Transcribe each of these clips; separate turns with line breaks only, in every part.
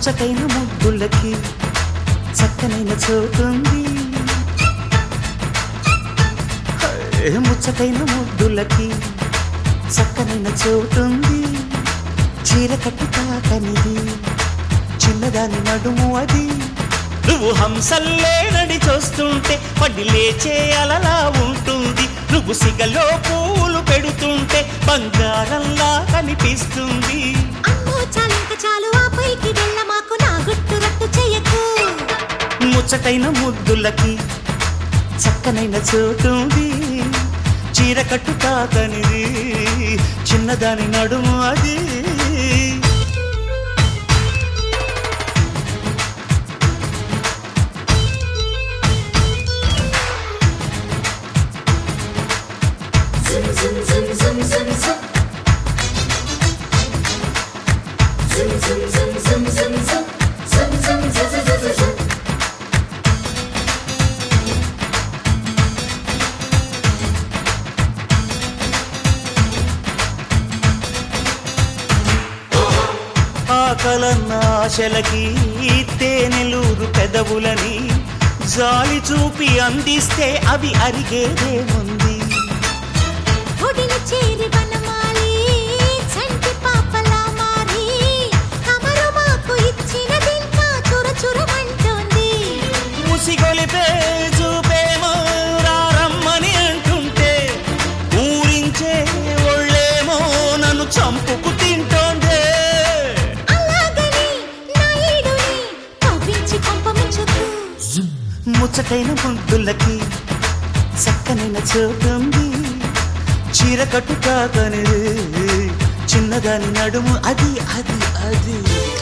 ముచ్చటైన ముద్దులకి చక్కనైన చోటుంది హే, ముచ్చటైన ముద్దులకి చక్కనైన చోటుంది చీర కట్టు తాకనిది చిన్నదాని నడుము అది నువ్వు హంసల్లే నడి చూస్తుంటే పడి లేచే అలలా ఉంటుంది నువ్వు సిగలో పూలు పెడుతుంటే బంగారంలా కనిపిస్తుంది
అమ్మో చాలింక చాలు ఆ పైకి వెళ్ళ మాకు నా గుట్టు రట్టు చెయ్యకు
ముచ్చటైన ముద్దులకి చక్కనైన చోటుంది చీర కట్టు తాకనిది చిన్నదాని నడుము అది
జుమ్ జుమ్ జుమ్ జుమ్ జుమ్ జుమ్ జుమ్ జుమ్ జుమ్ జుమ్ జుమ్ జుమ్ జుమ్ జుమ్ జుమ్ జుమ్ జుమ్ జుమ్
ఆకలన్న ఆశలకి తేనెలూరు పెదవులని జాలి చూపి అందిస్తే అవి అరిగేదేముంది
ఒడిని చేరి వనమాలి చంటి పాపలా మారి కమరు మాకు ఇచ్చినదింకా చుర చురమంటోంది
ముసిగొలిపే చూపేమో రారమ్మని అంటుంటే ఊరించే ఒళ్ళేమో నన్ను చంపుకు తింటోందే
అలాగని నా ఈడుని కవ్వించి పంపమించకు
ముచ్చటైన ముద్దులకి చక్కనైన చోటుంది చీర కట్టు కాకనిది చిన్నదాని నడుము అది అది అది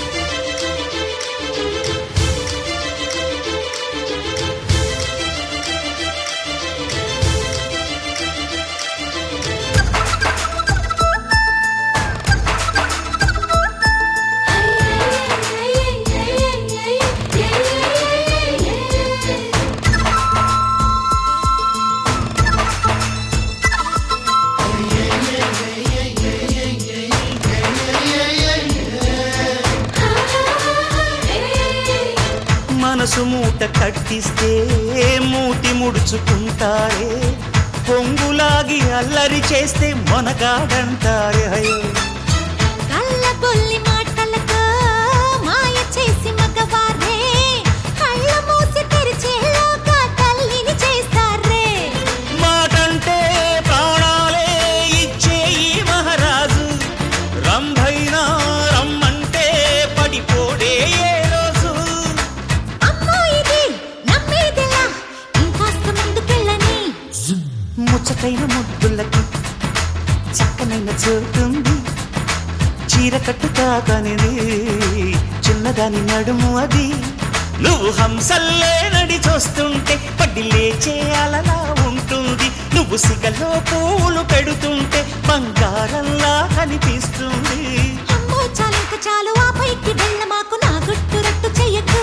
మనసు మూట కట్టిస్తే మూతి ముడుచుకుంటారే పొంగులాగి అల్లరి చేస్తే మొనగాడంటారే అయ్యో
కళ్ళబొల్లి మాటలతో మాయ చేసి మగవారే కళ్ళ మూసి తెరిచేలోగా తల్లిని చేస్తారే
మాటంటే ప్రాణాలే ఇచ్చే ఈ మహారాజు రంభైనా రమ్మంటే పడిపోడే ఏ రోజు
అమ్మో ఇది నమ్మేదెలా ఇంకాస్త ముందుకెళ్ళని
ముచ్చటైన ముద్దులకి చక్కనైన చోటుంది చీర కట్టు కాకనిది చిన్నదాని నడుము అది నువ్వు హంసల్లే నడి చూస్తుంటే పడి లేచే అలలా ఉంటుంది నువ్వు సిగలో పూలు పెడుతుంటే బంగారంలా కనిపిస్తుంది
అమ్మో చాలింక చాలు ఆ పైకి వెళ్ళ మాకు నా గుట్టు రట్టు చెయ్యకు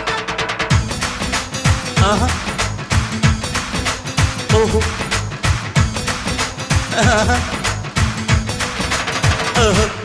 ఆహా ఓహో ఆహా ఓహో